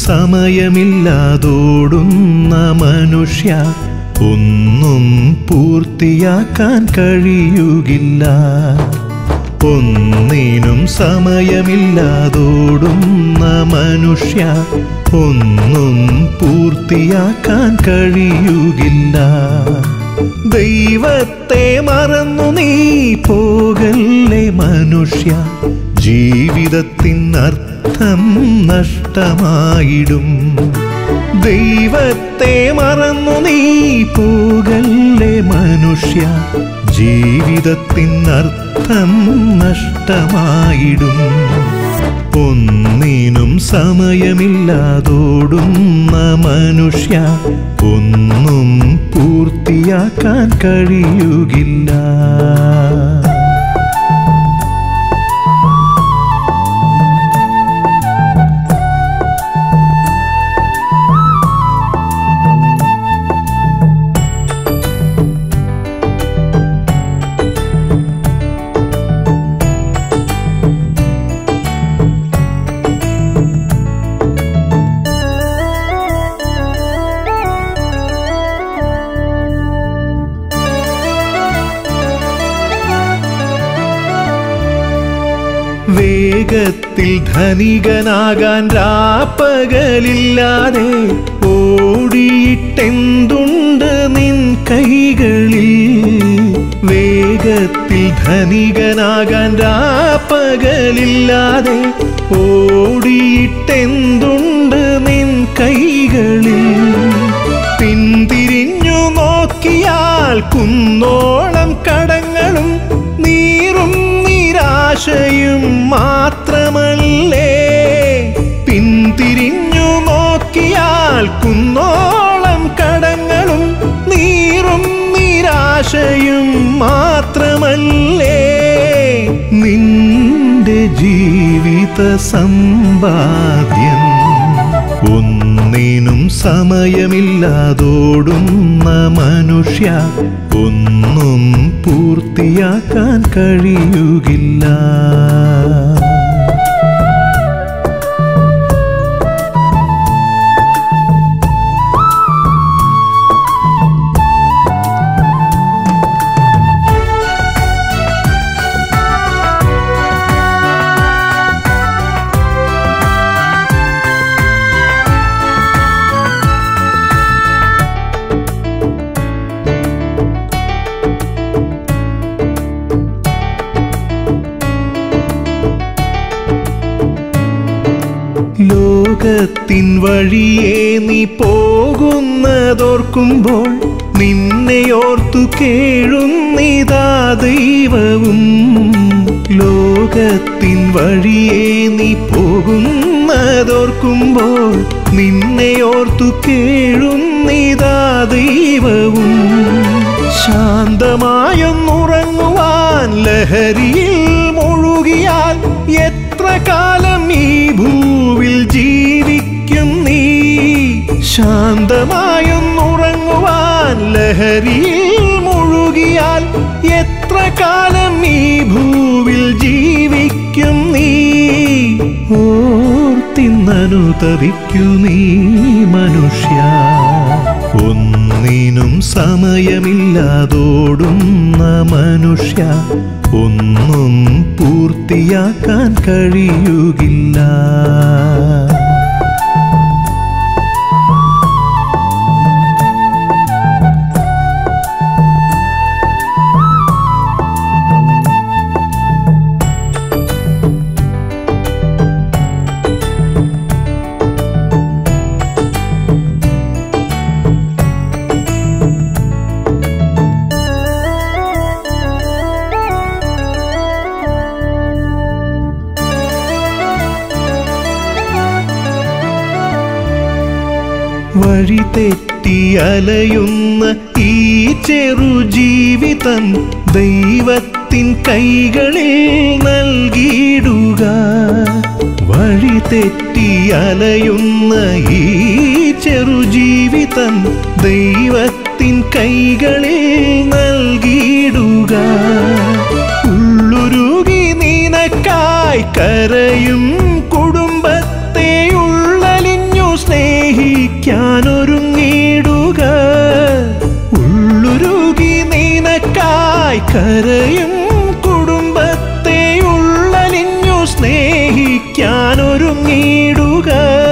സമയമില്ലാതോടുന്ന മനുഷ്യ ഒന്നും പൂർത്തിയാക്കാൻ കഴിയുകില്ല ഒന്നിനും സമയമില്ലാതോടുന്ന മനുഷ്യ ഒന്നും പൂർത്തിയാക്കാൻ കഴിയുകില്ല ദൈവത്തെ മറന്നു നീ പോകല്ലേ മനുഷ്യ ജീവിതത്തിനർത്ഥം നഷ്ടമായിടും ദൈവത്തെ മറന്നു നീ പോകല്ലേ മനുഷ്യ ജീവിതത്തിനർത്ഥം നഷ്ടമായിടും ഒന്നിനും സമയമില്ലാതോടുന്ന മനുഷ്യ ഒന്നും പൂർത്തിയാക്കാൻ കഴിയുകില്ല വേഗത്തിൽ ധനികനാകാൻ രാപ്പകലില്ലാതെ ഓടിയിട്ടെന്തുണ്ട് നിൻ കൈകളിൽ വേഗത്തിൽ ധനികനാകാൻ രാപ്പകലില്ലാതെ ഓടിയിട്ടെന്തുണ്ട് നിൻ കൈകളിൽ പിന്തിരിഞ്ഞു നോക്കിയാൽ കുന്നോളം കടങ്ങളും നീറും നിരാശയും മാത്രമല്ലേ പിന്തിരിഞ്ഞു നോക്കിയാൽ കുന്നോളം കടങ്ങളും നീറും നിരാശയും മാത്രമല്ലേ നിന്റെ ജീവിത സമ്പാദ്യം ഒന്നിനും സമയമില്ലാതോടുന്ന മനുഷ്യ ഒന്നും പൂർത്തിയാക്കാൻ കഴിയുകില്ല ലോകത്തിൻ വഴിയെ നീ പോകുന്നതോർക്കുമ്പോൾ നിന്നെയോർത്തു കേഴുന്നിതാ ദൈവവും ലോകത്തിൻ വഴിയെ നീ പോകുന്നതോർക്കുമ്പോൾ നിന്നെയോർത്തു കേഴുന്നിതാ ദൈവവും ശാന്തമായൊന്നുറങ്ങുവാൻ ലഹരിയിൽ മുഴുകിയാൽ എത്ര കാലം ഈ ഭൂവിൽ ജീവിക്കും നീ ശാന്തമായൊന്നുറങ്ങുവാൻ ലഹരിയിൽ മുഴുകിയാൽ എത്ര കാലം ഈ ഭൂവിൽ ജീവിക്കും നീ ഓർത്തിന്നനുതപിക്കു നീ മനുഷ്യ ഒന്നിനും സമയമില്ലാതോടുന്ന മനുഷ്യ ഒന്നും പൂർത്തിയാക്കാൻ കഴിയുകില്ല വഴി തെറ്റി അലയുന്ന ഈ ചെറു ജീവിതം ദൈവത്തിൻ കൈകളിൽ നൽകിയിടുക വഴി തെറ്റി അലയുന്ന ഈ ചെറു ജീവിതം ദൈവത്തിൻ കൈകളിൽ നൽകിയിടുക ഉള്ളുരുകി നിനക്കായി കരയും കുടുംബത്തെ ഉള്ളലിഞ്ഞു സ്നേഹിക്കാനൊരുങ്ങിടുക ഉള്ളുരുകി നിനക്കായി കരയും കുടുംബത്തെ ഉള്ളലിഞ്ഞു സ്നേഹിക്കാനൊരുങ്ങിടുക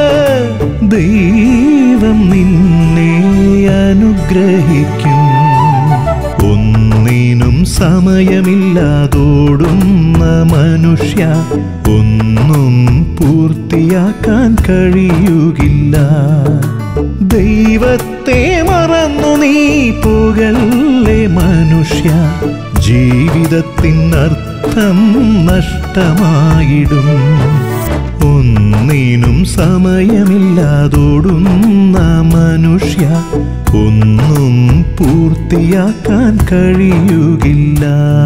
ദൈവം നിന്നെ അനുഗ്രഹിക്കും ഒന്നിനും സമയമില്ലാതോടുന്ന മനുഷ്യ ഒന്നും പൂർത്തിയാക്കാൻ കഴിയുകില്ല ദൈവത്തെ മറന്നു നീ പോകല്ലേ മനുഷ്യ ജീവിതത്തിനർത്ഥം നഷ്ടമായിടും ഒന്നിനും സമയമില്ലാതോടുന്ന മനുഷ്യ ഒന്നും പൂർത്തിയാക്കാൻ കഴിയുകില്ല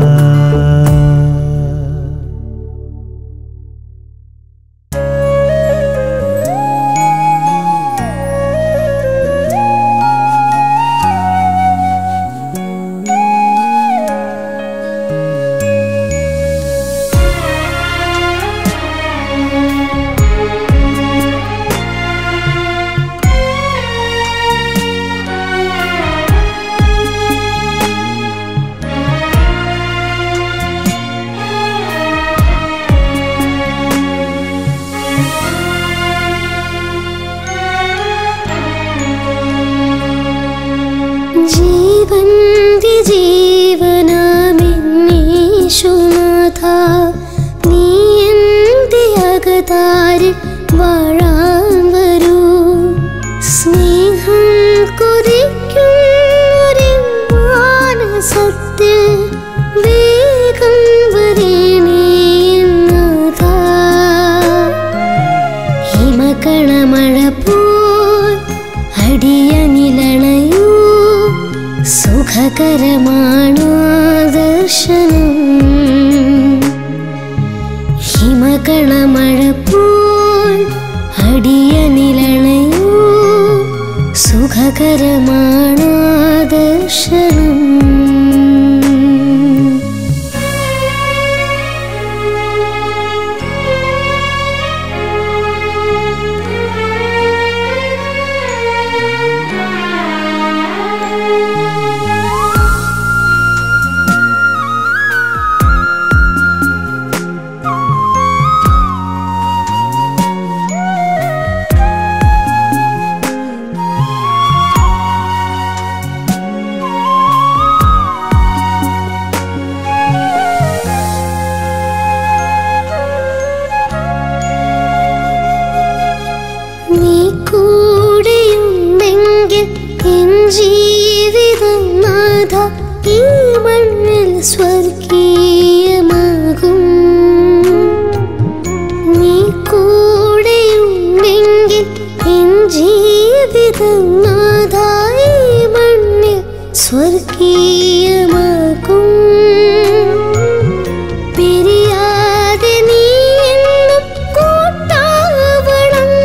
ജീവന്റെ ജീവനാമെന്നീശുനാഥ നീ എൻ്റെ അകതാരിൽ വാഴാൻ വരൂ സ്നേഹം കൊതിക്കും ഒരു മാനസത്തിൽ വേഗം വരണേ നാഥാ ഹിമകണമഴ പോൽ അടിയനിലണയൂ സുഖകരമാണു ദർശനം ഹിമകണമഴ പോൽ അടിയനിലണയൂ സുഖകരമാണു ദർശനം നീ കൂടെയുണ്ടെങ്കിൽ എൻ ജീവിതം നാഥ ഈ മണ്ണിൽ സ്വർഗീയമാകും നീ കൂടെയുണ്ടെങ്കിൽ എൻ ജീവിതം നാഥ ഈ മണ്ണിൽ സ്വർഗീയമാകും പിരിയാതെ നീ എന്നും കൂട്ടാവണം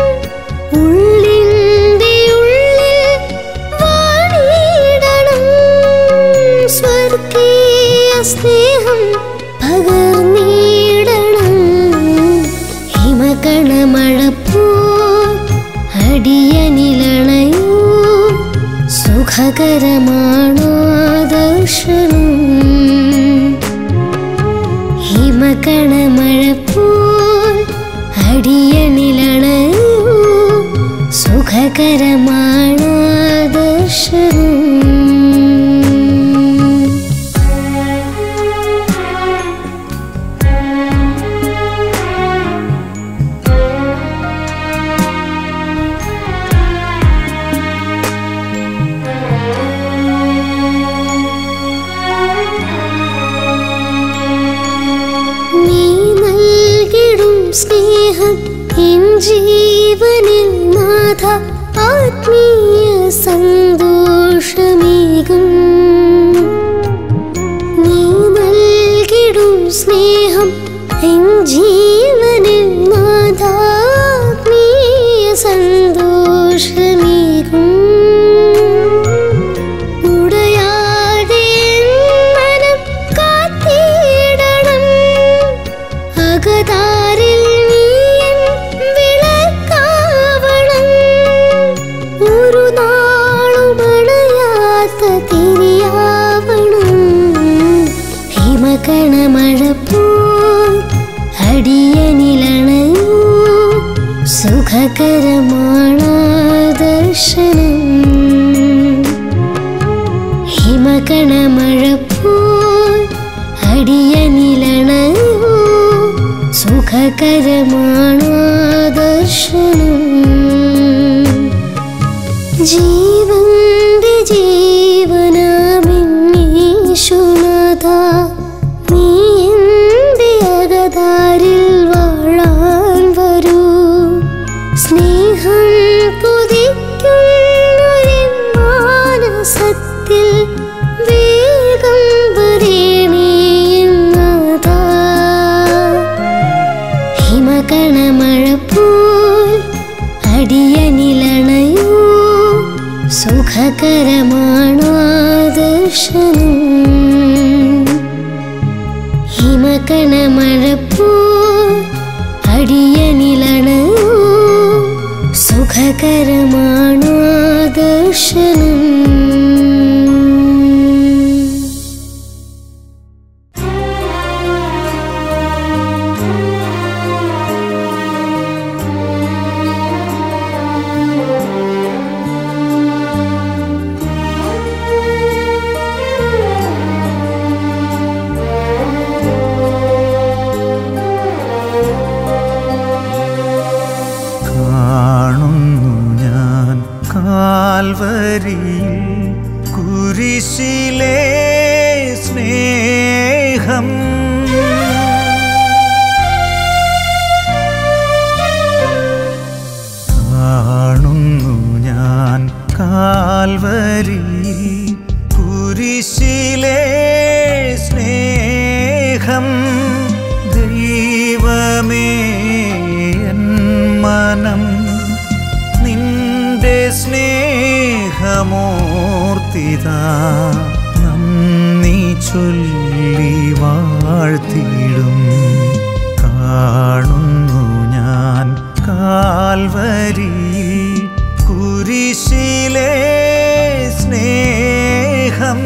ഉള്ളിൻ്റെ ഉള്ളിൽ വാണിടണം സ്വർഗീയ സ്നേഹം പകർന്നിടണം ഹിമകണമഴ പോൽ അടിയനിലണയൂ സുഖകരമാണോ ദർശനം ഹിമകണമഴ പോൽ അടിയനിലണയൂ സുഖകരമാണോ ദർശനം നീ നൽകിടും സ്നേഹം എൻ ജീവനിൽ നാഥ ആത്മീയ സന്തോഷമേകും നീ നൽകിടും സ്നേഹം എൻ ജീവനിൽ നാഥ ആത്മീയ സന്തോഷമേകും ഉടയാതെ എൻ മനം കാത്തിടണം അകതാരിൽ നീ എൻ വിളക്കാവണം സുഖകരമാണ് ദർശനം ഹിമകണമഴ പോൽ അടിയനിലണയോ സുഖകരമാണ് ദർശനം ജീവന്റെ ജീവനാമിന്നീശുനാഥ നീ എൻ്റെ അകതാരിൽ വാഴാൻ വരൂ സ്നേഹം പുതിക്കുന്നൊരു മാനസത്തിൽ വേഗം വരേണേന്നാഥാ ഹിമകണമഴ പോൽ അടിയനിലണയോ സുഖകരമാണ് ദർശനം ഹിമകണമഴ പോൽ അടിയനിലണയോ സുഖകരമാണ് ദർശനം കാണുന്നു ഞാൻ കാൽവരിയിൽ കുരിശിലെ സ്നേഹം കാണുന്നു ഞാൻ കാൽവരിയിൽ കുരിശിലെ സ്നേഹം ദൈവമേ എൻ മനം നിന്റെ സ്നേഹമൂർത്തിത നന്ദി ചൊല്ലി വാഴ്ത്തിടും കാണുന്നു ഞാൻ കാൽവരിയിൽ കുരിശിലെ സ്നേഹം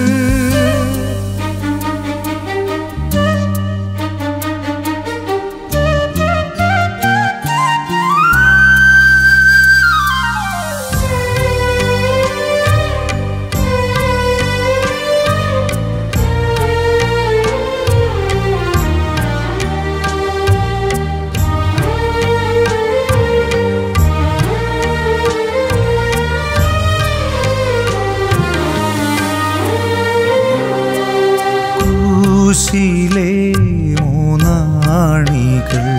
ക്രൂശിലെ മൂന്നാണികൾ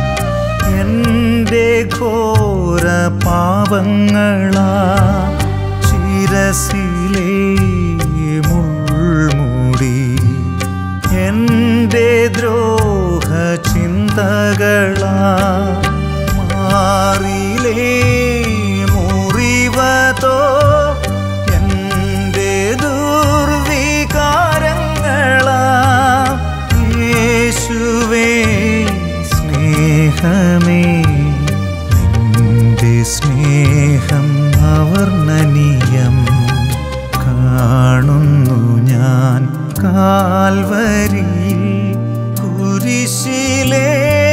എൻ്റെ ഘോര പാപങ്ങളാ ശിരസിലെ മുൾമുടി എൻ്റെ ദ്രോഹ ചിന്തകളാ മാറിലേ മുറിവതോ എൻ്റെ ദുർവികാരങ്ങളാ യേശുവേ സ്നേഹമേ നിന്റെ സ്നേഹം അവർണ്ണനീയം കാണുന്നു ഞാൻ കാൽവരിയിൽ കുരിശിലെ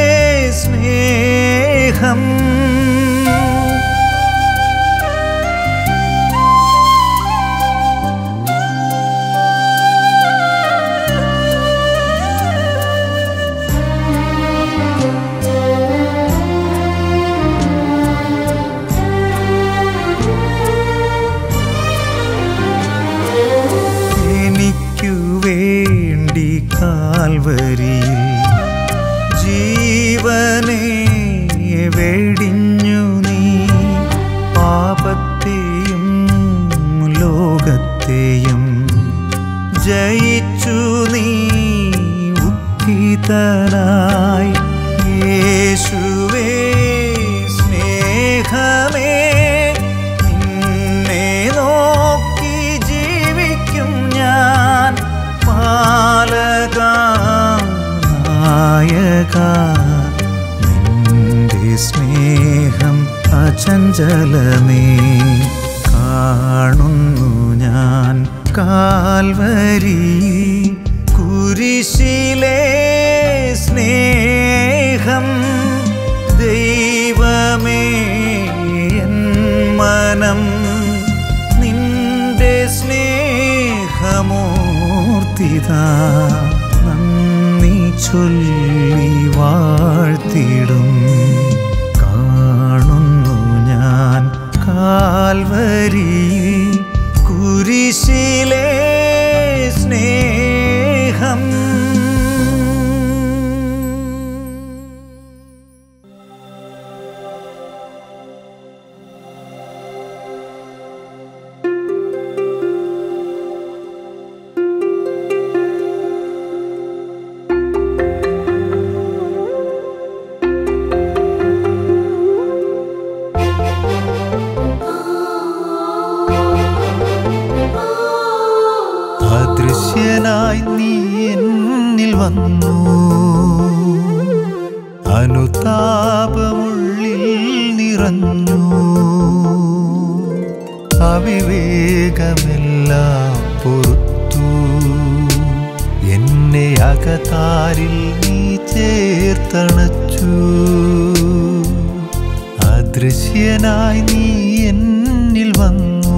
സ്നേഹം എനിക്കു വേണ്ടി കാൽവരിയിൽ ജീവനെ വെടിഞ്ഞു നീ പാപത്തെയും ലോകത്തെയും ജയിച്ചു നീ ഉദ്ധിതനായി യേശുവേ സ്നേഹമേ നിന്നെ നോക്കി ജീവിക്കും ഞാൻ പാലക നായക നിന്റെ സ്നേഹം അചഞ്ചലമേ കാണുന്നു ഞാൻ കാൽവരി കുരിശിലെ സ്നേഹം ദൈവമേ ദൈവമേ എൻ മനം നിന്റെ സ്നേഹമൂർത്തിത നന്ദി ചൊല്ലി വാഴ്ത്തിടും കാണുന്നു ഞാൻ കാൽവരി കുരിശിലെ സ്നേഹം അദൃശ്യനായി നീ എന്നിൽ വന്നു അനുതാപമുള്ളിൽ നിറഞ്ഞു അവിവേകമെല്ലാം പൊറുത്തു എന്നെ അകതാരിൽ നീ ചേർത്തണച്ചു അദൃശ്യനായി നീ എന്നിൽ വന്നു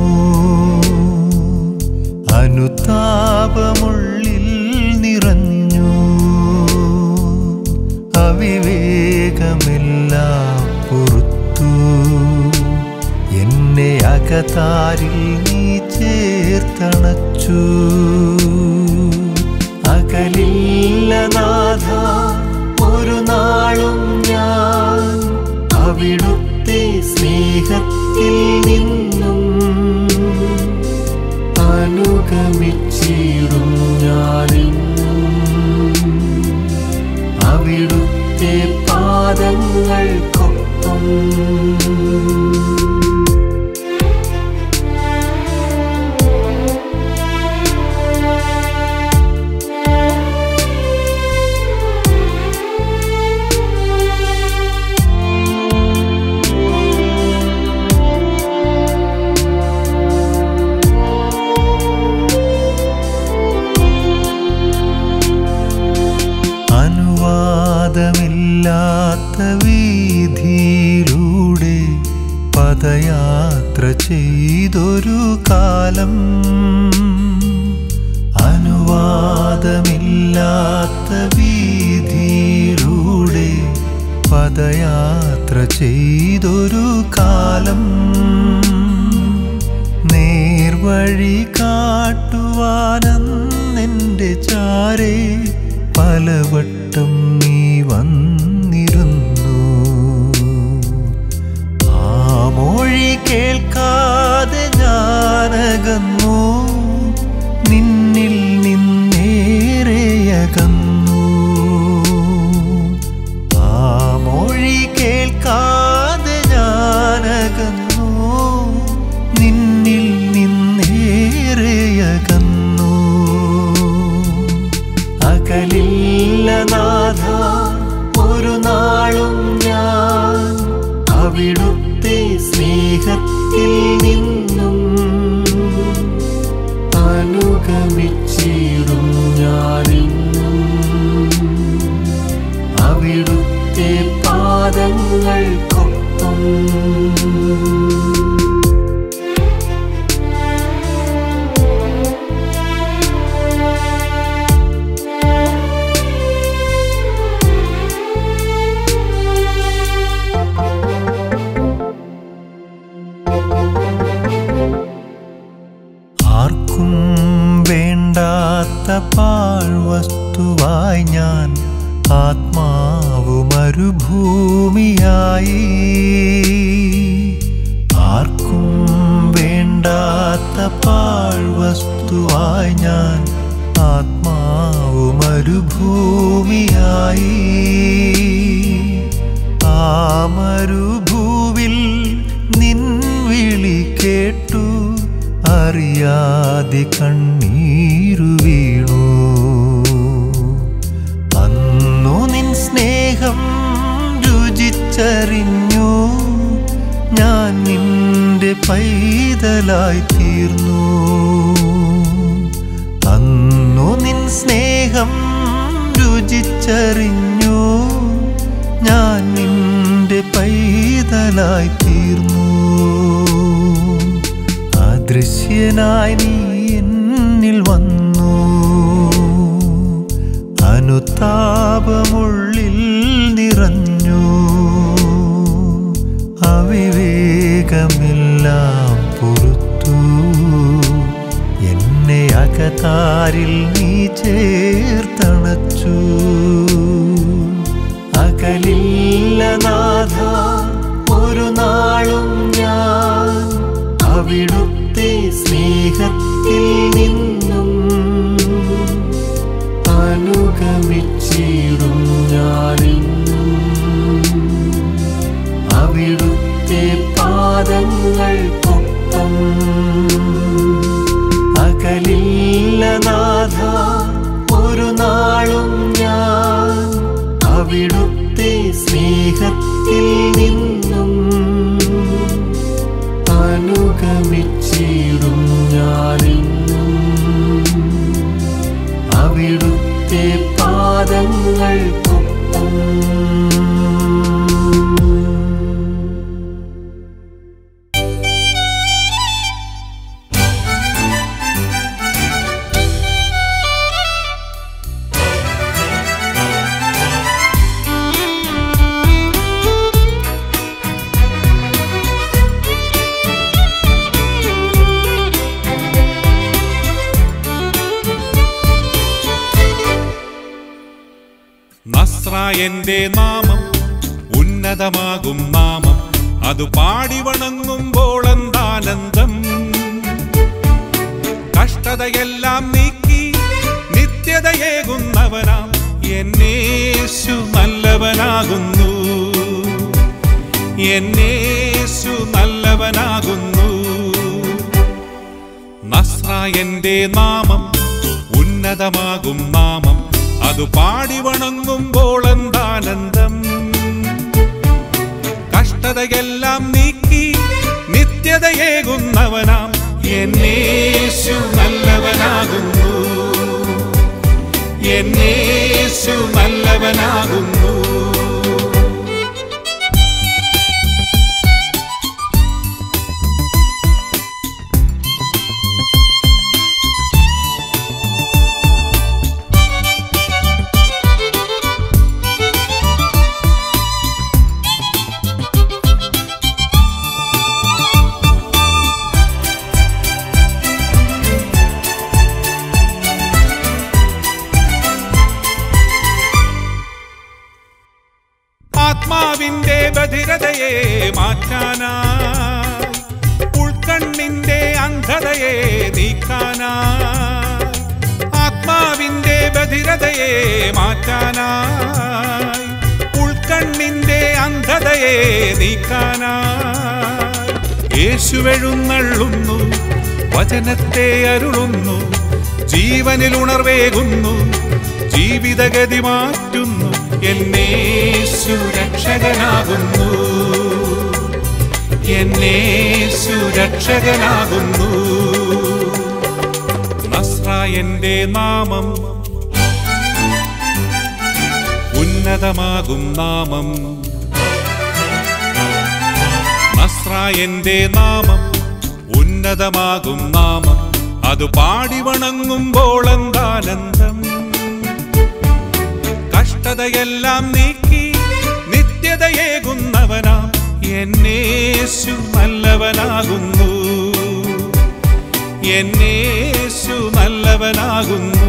അനുതാപമുള്ളിൽ നിറഞ്ഞു അവിവേകമെല്ലാം പൊറുത്തു എന്നെ അകതാരിൽ നീ ചേർത്തണച്ചു അകലില്ല നാഥ ഒരു നാളും ഞാൻ അവിടുത്തെ സ്നേഹത്തിൽ നിന്നും അനുഗമിച്ചിടും ഞാനെന്നും അവിടുത്തെ പാദങ്ങൾക്കൊപ്പം അനുവാദമില്ലാത്ത വീതിയിലൂടെ പദയാത്ര ചെയ്തൊരു കാലം അനുവാദമില്ലാത്ത വീതിയിലൂടെ പദയാത്ര ചെയ്തൊരു കാലം നേർവഴി കാട്ടുവാനെന്റെ ചാരേ പലവട്ടം നീ വന്നിരുന്നു ആ മൊഴി കേൾക്കാതെ ഞാനകന്നു നിന്നിൽ നിന്നേറെയകന്നു ആ മൊഴി കേൾക്കാതെ ഞാനകന്നു നിന്നിൽ നിന്നേറെയകന്നു അകലില്ല നാഥ ഒരു നാളും ഞാൻ അവിടുത്തെ സ്നേഹത്തിൽ നിന്നും അനുഗമിച്ചിടും ഞാനെന്നും അവിടുത്തെ പാദങ്ങൾക്കൊപ്പം ആർക്കും വേണ്ടാത്ത പാഴ്വസ്തുവായി ഞാൻ ആത്മാവ് മരുഭൂമിയായി ആർക്കും വേണ്ടാത്ത പാഴ്വസ്തുവായി ഞാൻ ആത്മാവ് മരുഭൂമിയായി ആ മരുഭൂവിൽ നിൻ വിളി കേട്ടു അറിയാതെ കണ്ണീരു വീണു അന്നു നിൻ സ്നേഹം രുചിച്ചറിഞ്ഞു ഞാൻ നിന്റെ പൈതലായി തീർന്നു അന്നു നിൻ സ്നേഹം രുചിച്ചറിഞ്ഞു ഞാൻ നിന്റെ പൈതലായി പൈതലായി തീർന്നു അദൃശ്യനായി നീ എന്നിൽ വന്നു അനുതാപമുള്ളിൽ നിറഞ്ഞു അവിവേകമെല്ലാം പൊറുത്തു എന്നെ അകതാരിൽ നീ ചേർത്തണച്ചു അകലില്ല നാഥ ഒരു നാളും ഞാൻ അവിടുത്തെ സ്നേഹത്തിൽ നിന്നും അനുഗമിച്ചിടും ഞാനെന്നും അവിടുത്തെ പാദങ്ങൾക്കൊപ്പം അകലില്ല നാഥ ഒരു നാളും ഞാൻ അവിടുത്തെ സ്നേഹത്തിൽ നിന്നും അനുഗമിച്ചിടും ഞാനെന്നും അവിടുത്തെ പാദങ്ങൾക്കൊപ്പം നസ്രായന്റെ നാമം ഉന്നതമാകും നാമം അത് പാടി വണങ്ങുമ്പോൾ എന്താനന്ദം കഷ്ടതയെല്ലാം നീക്കി നിത്യതയേകുന്നവനാം എന്നേശു നല്ലവനാകുന്നു എന്നേശു നല്ലവനാകുന്നു നസ്രായന്റെ നാമം ഉന്നതമാകും നാമം അത് പാടി വണങ്ങുമ്പോൾ എന്താനന്ദം കഷ്ടതയെല്ലാം നീക്കി നിത്യതയേകുന്നവനാം എന്നേശു നല്ലവനാകുന്നു എന്നേശു നല്ലവനാകുന്നു ആത്മാവിന്റെ ബധിരതയെ മാറ്റാനായി ഉൾക്കണ്ണിന്റെ അന്ധതയെ നീക്കാനായി ആത്മാവിന്റെ ബധിരതയെ മാറ്റാനായി ഉൾക്കണ്ണിന്റെ അന്ധതയെ നീക്കാനായി യേശുവെഴുന്നള്ളുന്നു വചനത്തെ അരുളുന്നു ജീവനിൽ ഉണർവേകുന്നു ജീവിതഗതി മാറ്റുന്നു എന്നേശു രക്ഷകനാകുന്നു എന്നേശു രക്ഷകനാകുന്നു നസ്രായന്റെ നാമം ഉന്നതമാകും നാമം നസ്രായന്റെ നാമം ഉന്നതമാകും നാമം അത് പാടി വണങ്ങുമ്പോൾ എന്താനന്ദം കഷ്ടതയെല്ലാം നീക്കി നിത്യതയേകുന്നവനാം എന്നേശു നല്ലവനാകുന്നു എന്നേശു നല്ലവനാകുന്നു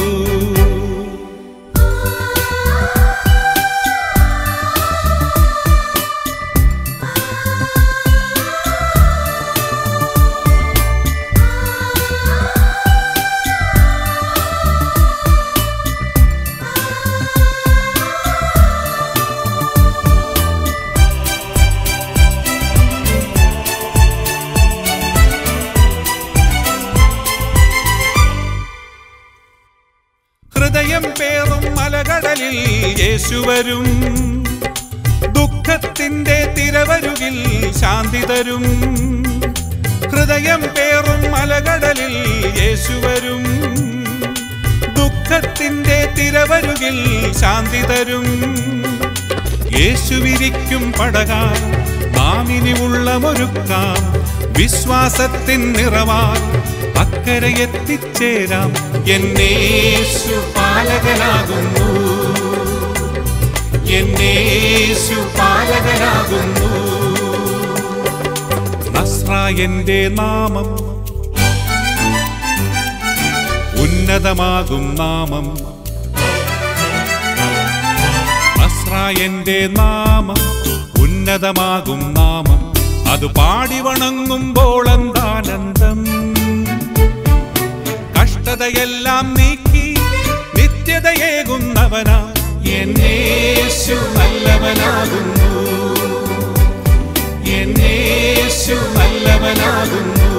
ഹൃദയം പേറും മലകടലിൽ യേശുവരും ദുഃഖത്തിന്റെ തിരവരുകിൽ ശാന്തി തരും ഹൃദയം പേറും മലകടലിൽ യേശുവരും ദുഃഖത്തിന്റെ തിരവരുകിൽ ശാന്തി തരും യേശുവിരിക്കും പടക നാം ഇനി ഉള്ളമൊരുക്കാം വിശ്വാസത്തിൻ നിറവാൻ അക്കരെ എത്തിച്ചേരാം എന്നേശു പാലകനാകുന്നു എന്നേശു പാലകനാകുന്നു നസ്രായന്റെ നാമം ഉന്നതമാകും നാമം നസ്രായന്റെ നാമം ഉന്നതമാകും നാമം അത് പാടി വണങ്ങുമ്പോൾ എന്താനന്ദം കഷ്ടതയെല്ലാം നീക്കി നിത്യതയേകുന്നവനാ എന്നേശു നല്ലവനാകുന്നു എന്നേശു നല്ലവനാകുന്നു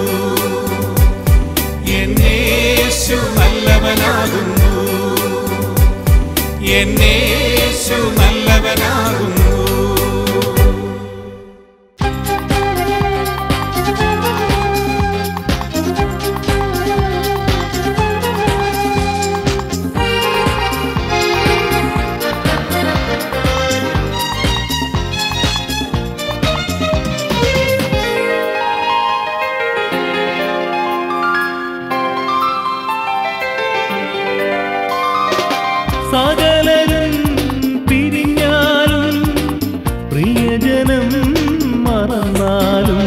എന്നേശു നല്ലവനാകുന്നു എന്നേശു നല്ലവനാകുന്നു സകലരും പിരിഞ്ഞാലും പ്രിയജനം മറന്നാലും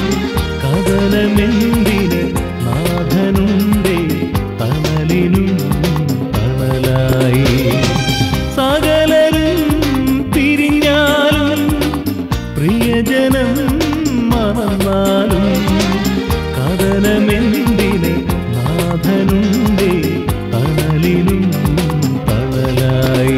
കടലമെന്തിന് നാഥനുണ്ടേ തണലിനും തണലായി സകലരും പിരിഞ്ഞാലും പ്രിയജനം മറന്നാലും കടലമെന്തിന് നാഥനുണ്ടേ തണലിനും തണലായി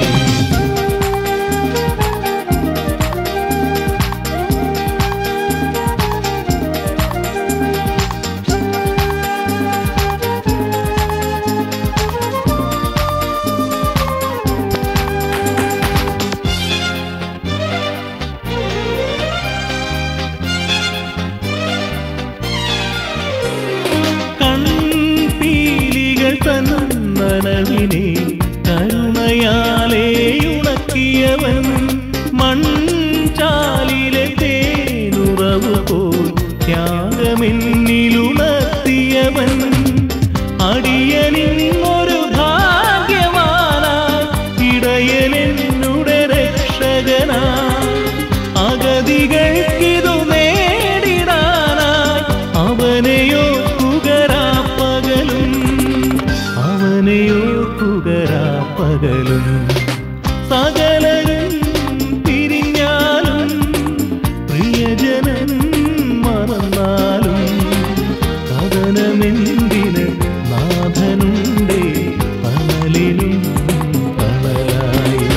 കൺപീലികൾ തന്നനവിനെ കരുണയാലേ ഉണക്കിയവൻ മൺചാലിലെ തേനുറവ് പോൽ ത്യാഗമെന്നിലുണർത്തിയവൻ അടിയനിൻ ഒരു ഭാഗ്യവാനായി ഇടയനെന്നുടെ രക്ഷകനാ അഗതികൾക്കിതു നേടിടാനായി അവനെയോ കുകരാ പകലും അവനെയോ കുകരാ പകലും സകലരും പിരിഞ്ഞാലും പ്രിയജനൻ മറന്നാലും കഥനമെന്തിന് നാഥനുണ്ടേ തണലിനും തണലായി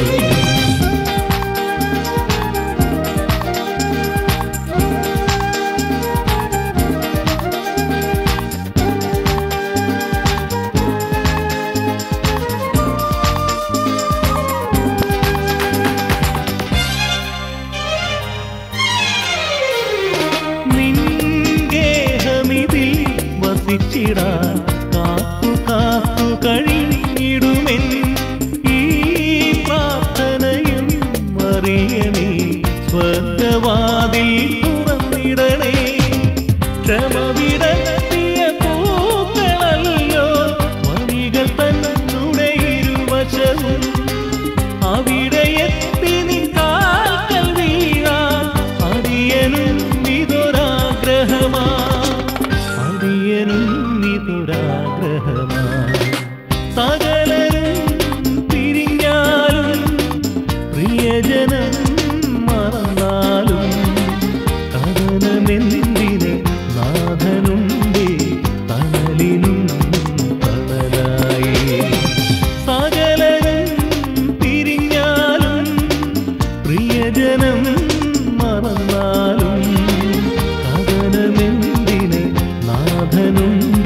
നിൻഗേഹമിതിൽ വസിച്ചിടാൻ കാത്തു കാത്തു കഴിഞ്ഞിടുമെൻ ഈ പ്രാർത്ഥനയും അറിയണേ സ്വർഗവാതിൽ തുറന്നിടണേ ക്ഷമവിടത്തിയ പൂക്കളല്ലോ വഴികൾ തന്നുടെ ഇരുവശവും അവിടെ എത്തി നിൻ കാൽക്കൽ വീഴാൻ അടിയനും ഇതൊരാഗ്രഹമാ അടിയനും ഇതൊരാഗ്രഹമാ സകലരും പിരിഞ്ഞാലും പ്രിയജനം മറന്നാലും കഥനമെന്തിന് നാഥനുണ്ടേ തണലിനും തണലായി സകലരും പിരിഞ്ഞാലും പ്രിയജനം മറന്നാലും കഥനമെന്തിന് നാഥനുണ്ടേ